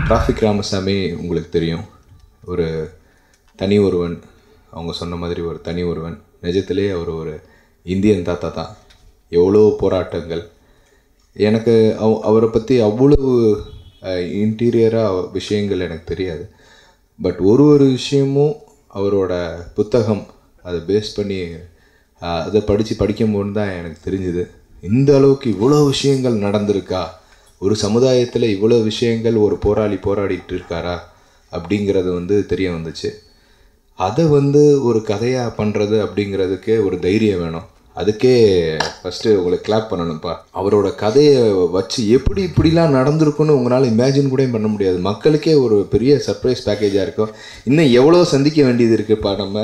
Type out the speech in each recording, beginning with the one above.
Traffic Ramasamy உங்களுக்கு தெரியும் ஒரு தனி ஒருவன் அவங்க சொன்ன மாதிரி ஒரு தனி ஒருவன் நிஜத்திலே அவர் ஒரு இந்தியன் தாத்தா தான் எவ்வளோ போராட்டங்கள் எனக்கு அவ அவரை பற்றி அவ்வளவு இன்டீரியராக விஷயங்கள் எனக்கு தெரியாது பட் ஒரு ஒரு விஷயமும் அவரோட புத்தகம் அதை பேஸ் பண்ணி அஹ், அதை படித்து படிக்கும்போது தான் எனக்கு தெரிஞ்சுது இந்த அளவுக்கு இவ்வளோ விஷயங்கள் நடந்திருக்கா ஒரு சமுதாயத்தில் இவ்வளோ விஷயங்கள் ஒரு போராளி போராடிட்டு இருக்காரா அப்படிங்கிறது வந்து தெரிய வந்துச்சு அதை வந்து ஒரு கதையாக பண்ணுறது அப்படிங்கிறதுக்கே ஒரு தைரியம் வேணும் அதுக்கே ஃபஸ்ட்டு உங்களை கிளாப் பண்ணணும்ப்பா அவரோட கதையை வச்சு எப்படி இப்படிலாம் நடந்திருக்குன்னு உங்களால் இமேஜின் கூட பண்ண முடியாது மக்களுக்கே ஒரு பெரிய சர்ப்ரைஸ் பேக்கேஜாக இருக்கும் இன்னும் எவ்வளோ சந்திக்க வேண்டியது இருக்குப்பா நம்ம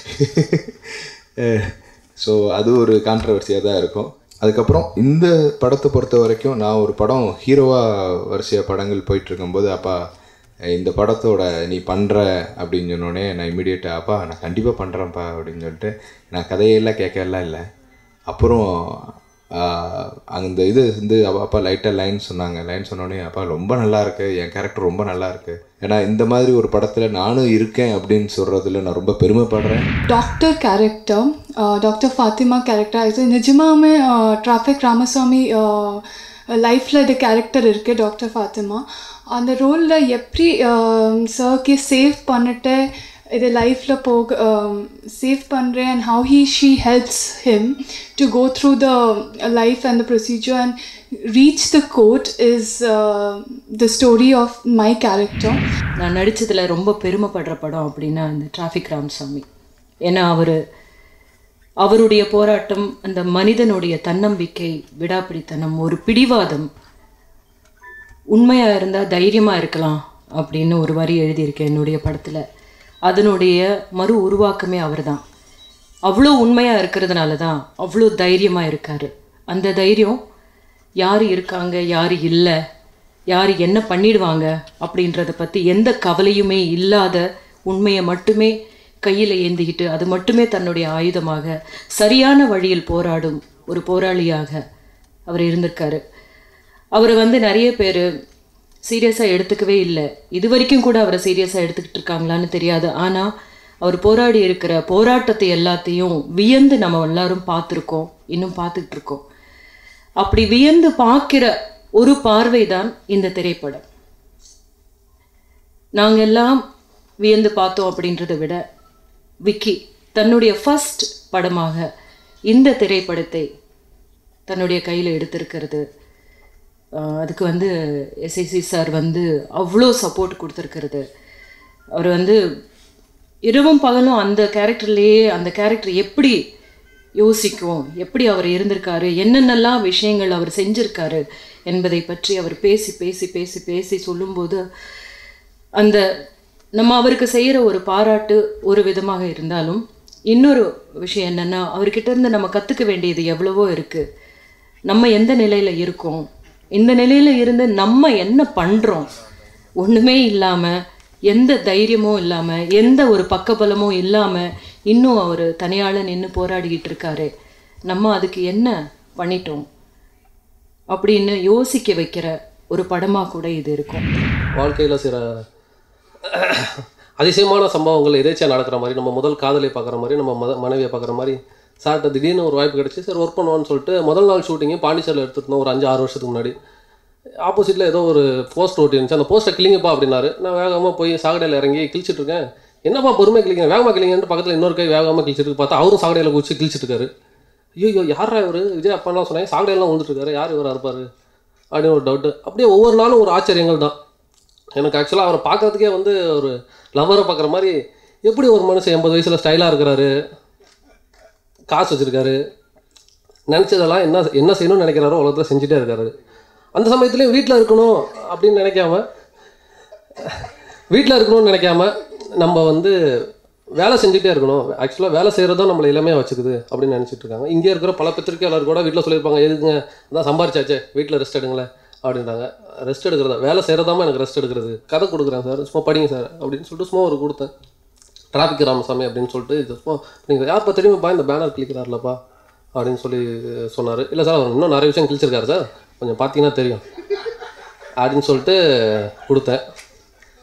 ஸோ அது ஒரு கான்ட்ரவர்சியாக தான் இருக்கும் அதுக்கப்புறம் இந்த படத்தை பொறுத்த வரைக்கும் நான் ஒரு படம் ஹீரோவாக வரிசையாக படங்கள் போயிட்டு இருக்கும்போது அப்பா இந்த படத்தோட நீ பண்ணுற அப்படின்னு சொன்னோடனே நான் இமீடியட்டாக அப்பா நான் கண்டிப்பாக பண்ணுறேன்ப்பா அப்படின்னு சொல்லிட்டு நான் கதையெல்லாம் கேட்கலாம் இல்லை அப்புறம் ஆஹ், அந்த இது வந்து அப்பா அப்பா லைட்டாக லைன் சொன்னாங்க லைன் சொன்னோடனே அப்பா ரொம்ப நல்லா இருக்கு என் கேரக்டர் ரொம்ப நல்லா இருக்கு ஏன்னா இந்த மாதிரி ஒரு படத்தில் நானும் இருக்கேன் அப்படின்னு சொல்கிறதுல நான் ரொம்ப பெருமைப்படுறேன் doctor character doctor Fathima character இது நிஜமாமே டிராஃபிக் ராமசாமி லைஃப்பில் இது கேரக்டர் இருக்குது டாக்டர் ஃபாத்திமா அந்த ரோலில் எப்படி சர்க்கு சேவ் பண்ணிட்டு இது லைஃப்பில் போக சேவ் பண்ணுறேன் and how he she helps him to go through the life and the procedure and reach the court is the story of my character நான் நடித்ததில் ரொம்ப பெருமைப்படுற படம் அப்படின்னா இந்த டிராஃபிக் ராமசாமி ஏன்னா அவர் அவருடைய போராட்டம் அந்த மனிதனுடைய தன்னம்பிக்கை விடாப்பிடித்தனம் ஒரு பிடிவாதம் உண்மையாக இருந்தால் தைரியமாக இருக்கலாம் அப்படின்னு ஒரு வரி எழுதியிருக்கேன் என்னுடைய படத்தில் அதனுடைய மறு உருவாக்கமே அவர்தான் அவ்வளோ உண்மையாக இருக்கிறதுனால தான் அவ்வளோ தைரியமாக இருக்கார் அந்த தைரியம் யார் இருக்காங்க யார் இல்லை யார் என்ன பண்ணிடுவாங்க அப்படின்றத பற்றி எந்த கவலையுமே இல்லாத உண்மையை மட்டுமே கையில் ஏந்திக்கிட்டு அது மட்டுமே தன்னுடைய ஆயுதமாக சரியான வழியில் போராடும் ஒரு போராளியாக அவர் இருந்திருக்காரு அவரை வந்து நிறைய பேர் சீரியஸாக எடுத்துக்கவே இல்லை இது வரைக்கும் கூட அவரை சீரியஸாக எடுத்துக்கிட்டு இருக்காங்களான்னு தெரியாது ஆனால் அவர் போராடி இருக்கிற போராட்டத்தை எல்லாத்தையும் வியந்து நம்ம எல்லாரும் பார்த்துருக்கோம் இன்னும் பார்த்துக்கிட்டு இருக்கோம் அப்படி வியந்து பார்க்கிற ஒரு பார்வை தான் இந்த திரைப்படம் நாங்கள் எல்லாம் வியந்து பார்த்தோம் அப்படின்றத விட விக்கி தன்னுடைய ஃபர்ஸ்ட் படமாக இந்த திரைப்படத்தை தன்னுடைய கையில் எடுத்திருக்கிறது ஆஹ் அதுக்கு வந்து எஸ்ஐசி சார் வந்து அவ்வளோ சப்போர்ட் கொடுத்துருக்கிறது அவர் வந்து இரவும் பகலும் அந்த கேரக்டர்லேயே அந்த கேரக்டர் எப்படி யோசிக்கும் எப்படி அவர் இருந்திருக்காரு என்னென்னலாம் விஷயங்கள் அவர் செஞ்சிருக்காரு என்பதை பற்றி அவர் பேசி பேசி பேசி பேசி சொல்லும்போது அந்த நம்ம அவருக்கு செய்கிற ஒரு பாராட்டு ஒரு விதமாக இருந்தாலும் இன்னொரு விஷயம் என்னென்னா அவர்கிட்ட இருந்து நம்ம கற்றுக்க வேண்டியது எவ்வளவோ இருக்குது நம்ம எந்த நிலையில் இருக்கோம் இந்த நிலையில் இருந்து நம்ம என்ன பண்ணுறோம் ஒன்றுமே இல்லாமல் எந்த தைரியமும் இல்லாமல் எந்த ஒரு பக்கபலமும் இல்லாமல் இன்னும் அவர் தனியால் நின்று போராடிக்கிட்டு இருக்காரு நம்ம அதுக்கு என்ன பண்ணிட்டோம் அப்படின்னு யோசிக்க வைக்கிற ஒரு படமாக கூட இது இருக்கும் வாழ்க்கையில் சில அதிசயமான சம்பவங்கள் எதேச்சியாக நடக்கிற மாதிரி நம்ம முதல் காதலை பார்க்குற மாதிரி நம்ம மத மனைவியை பார்க்குற மாதிரி சார்கிட்ட திடீர்னு ஒரு வாய்ப்பு கிடச்சி சரி ஒர்க் பண்ணுவான்னு சொல்லிட்டு முதல் நாள் ஷூட்டிங்கு பாண்டிச்சேரியில் எடுத்துருந்தோம் ஒரு அஞ்சு ஆறு வருஷத்துக்கு முன்னாடி ஆப்போசிட்டில் ஏதோ ஒரு போஸ்ட் ஓட்டி இருந்துச்சு அந்த போஸ்ட்டை கிளிங்கப்பா அப்படின்னாரு நான் வேகமாக போய் சாக்கடையில் இறங்கி கிழிச்சிட்டு இருக்கேன் என்னப்பா பொறுமை கிளிங்க வேகமாக கிளிங்கன்னு பக்கத்தில் இன்னொரு கை வேகமாக கிழிச்சிட்டு இருக்கு. பார்த்தா அவரும் சாக்கடையில் குச்சி கிழிச்சிட்டு இருக்காரு ஐயோ யாரா இவர் விஜய் அப்பாலாம் சொன்னாங்க சாக்கடையெல்லாம் வந்துட்டு இருக்காரு யார் இவராக இருப்பார் அப்படின்னு ஒரு டவுட்டு அப்படியே ஒவ்வொரு நாளும் ஒரு ஆச்சரியங்கள் தான் எனக்கு ஆக்சுவலாக அவரை பார்க்கறதுக்கே வந்து ஒரு லவரை பார்க்குற மாதிரி எப்படி ஒரு மனுஷன் எண்பது வயசில் ஸ்டைலாக இருக்கிறாரு காசு வச்சுருக்காரு நினச்சதெல்லாம் என்ன என்ன செய்யணும்னு நினைக்கிறாரோ உலகத்தில் செஞ்சுட்டே இருக்காரு அந்த சமயத்துலேயும் வீட்டில் இருக்கணும் அப்படின்னு நினைக்காம வீட்டில் இருக்கணும்னு நினைக்காம நம்ம வந்து வேலை செஞ்சுட்டே இருக்கணும் ஆக்சுவலாக வேலை செய்கிறது தான் நம்மளை இளமையாக வச்சுக்குது அப்படின்னு நினச்சிட்டு இருக்காங்க இங்கே இருக்கிற பல பத்திரிக்கையாளர் கூட வீட்டில் சொல்லியிருப்பாங்க எதுங்க அதான் சம்பாரிச்சாச்சே வீட்டில் ரெஸ்ட் எடுங்களேன் அப்படின்றாங்க ரெஸ்ட் எடுக்கிறதா வேலை செய்கிறதாம எனக்கு ரெஸ்ட் எடுக்கிறது கதை கொடுக்குறேன் சார் சும்மா படிங்க சார் அப்படின்னு சொல்லிட்டு சும்மா ஒரு கொடுத்தேன் டிராஃபிக் ராமசாமி அப்படின்னு சொல்லிட்டு இது சும்மா நீங்கள் யார்ப்பா தெரியுமாப்பா இந்த பேனர் கிளிக்கிறார்லப்பா அப்படின்னு சொல்லி சொன்னார் இல்லை சார் அவர் இன்னும் நிறைய விஷயம் கிழிச்சிருக்காரு சார் கொஞ்சம் பார்த்தீங்கன்னா தெரியும் அப்படின்னு சொல்லிட்டு கொடுத்தேன்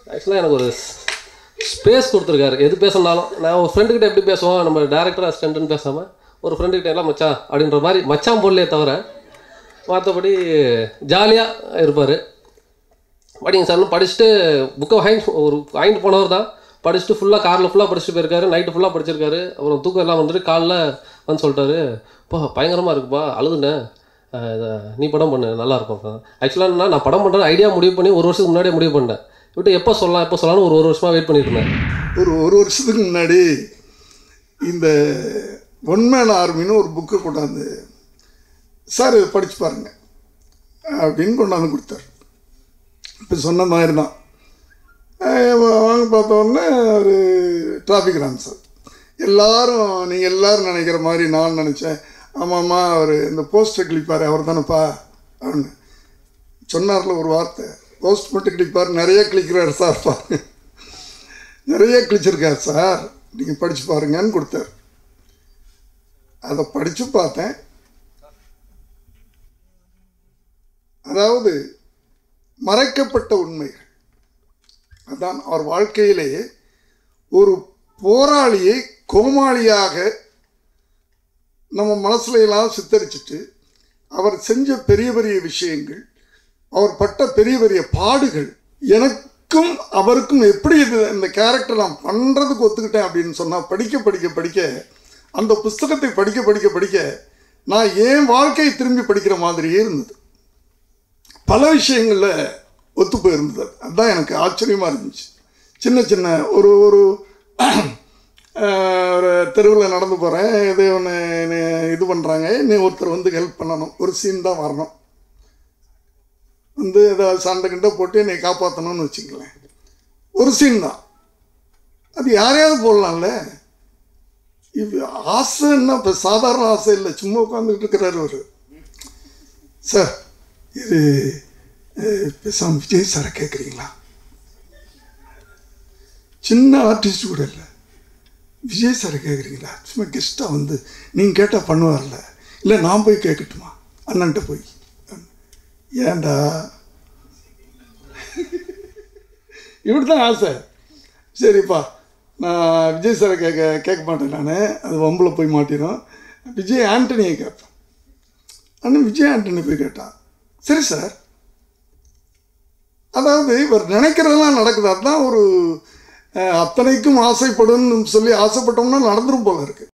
ஆக்சுவலாக எனக்கு ஒரு ஸ்பேஸ் கொடுத்துருக்காரு எது பேசணும்னாலும் நான் ஒரு ஃப்ரெண்டுக்கிட்ட எப்படி பேசுவோம் நம்ம டேரக்டர் அசிஸ்டன்ட்னு பேசாமல் ஒரு ஃப்ரெண்டுக்கிட்ட எல்லாம் மச்சான் அப்படின்ற மாதிரி மச்சான் போடலையே தவிர மற்றபடி ஜாலியாக இருப்பார் படிங்க சார்னு படிச்சுட்டு புக்கை வாங்கிட்டு ஒரு வாங்கிட்டு போனவர் தான் படிச்சுட்டு ஃபுல்லாக காரில் ஃபுல்லாக படிச்சுட்டு போயிருக்காரு நைட்டு ஃபுல்லாக படிச்சிருக்காரு அப்புறம் தூக்கம் எல்லாம் வந்துட்டு காலைல வந்து சொல்லிட்டாரு பா பயங்கரமாக இருக்குப்பா அழுதுனேன் அஹ் இதை நீ படம் பண்ணு நல்லா இருக்கும் ஆக்சுவலாக நான் படம் பண்ணுறது ஐடியா முடிவு பண்ணி ஒரு வருஷத்துக்கு முன்னாடியே முடிவு பண்ணேன் விட்டு எப்போ சொல்லலாம் எப்போ சொல்லலாம்னு ஒரு ஒரு வருஷமாக வெயிட் பண்ணிட்டு இருந்தேன் ஒரு ஒரு வருஷத்துக்கு முன்னாடி இந்த ஒன்மேன் ஆர்மின்னு ஒரு புக்கு கொண்டாந்து சார் இதை படித்து பாருங்க அப்படின்னு கொண்டாந்து கொடுத்தார் இப்போ சொன்ன மாதிரி தான் அஹ் வாங்க பார்த்த உடனே ஒரு டிராஃபிக் ராம் சார் எல்லாரும் நீங்கள் எல்லாரும் நினைக்கிற மாதிரி நான் நினச்சேன் ஆமாம்மா அவர் இந்த போஸ்டர் கிளிப்பார் அவர் தானேப்பா அப்படின்னு சொன்னார்ல ஒரு வார்த்தை போஸ்ட் மட்டும் கிளிப்பார் நிறைய கிளிக்கிறார் சார் பாருங்க நிறைய கிழிச்சிருக்கார் சார் நீங்கள் படித்து பாருங்கன்னு கொடுத்தார் அதை படித்து பார்த்தேன் அதாவது மறைக்கப்பட்ட உண்மைகள் அதான் அவர் வாழ்க்கையிலே ஒரு போராளியை கோமாளியாக நம்ம மனசுல எல்லாம் சித்தரிச்சிட்டு அவர் செஞ்ச பெரிய பெரிய விஷயங்கள் அவர் பட்ட பெரிய பெரிய பாடுகள் எனக்கும் அவருக்கும் எப்படி இது இந்த கேரக்டர் நான் பண்ணுறதுக்கு ஒத்துக்கிட்டேன் அப்படின்னு சொன்னால் படிக்க படிக்க படிக்க அந்த புஸ்தகத்தை படிக்க படிக்க படிக்க நான் என் வாழ்க்கையை திரும்பி படிக்கிற மாதிரியே இருந்தது பல விஷயங்களில் ஒத்து போயிருந்தது அதுதான் எனக்கு ஆச்சரியமாக இருந்துச்சு சின்ன சின்ன ஒரு ஒரு அஹ், ஒரு தெருவில் நடந்து போகிறேன் இது ஒன்று இது பண்ணுறாங்க நீ ஒருத்தர் வந்து ஹெல்ப் பண்ணணும் ஒரு சீன் தான் வரணும் வந்து ஏதாவது சண்டை கிண்டை போட்டு என்னை காப்பாற்றணும்னு வச்சுங்களேன் ஒரு சீன் தான் அது யாரையாவது போடலாம்ல இது ஆசைன்னா இப்போ சாதாரண ஆசை இல்லை சும்மா உட்காந்துக்கிட்டு இருக்கிறாரு அவர் சார் இது அஹ், பேசாம விஜய் சாரை கேட்குறீங்களா சின்ன ஆர்டிஸ்ட் கூட இல்லை விஜய் சாரை கேட்குறீங்களா சும்மா கெஸ்ட்டாக வந்து நீங்கள் கேட்டால் பண்ணுவார்ல இல்லை நான் போய் கேட்கட்டுமா அண்ணன்ட்ட போய் ஏன்டா இப்படி தான் ஆசை சரிப்பா நான் விஜய் சாரை கேட்க கேட்க மாட்டேன் நான் அது வம்பில் போய் மாட்டிடும் விஜய் ஆண்டனியை கேட்பேன் அண்ணன் விஜய் ஆண்டனி போய் கேட்டான் சரி சார் அதாவது இவர் நினைக்கிறதெல்லாம் நடக்குது அதுதான் ஒரு அஹ், அத்தனைக்கும் ஆசைப்படுன்னு சொல்லி ஆசைப்பட்டோம்னா நடந்துரும் போல இருக்கு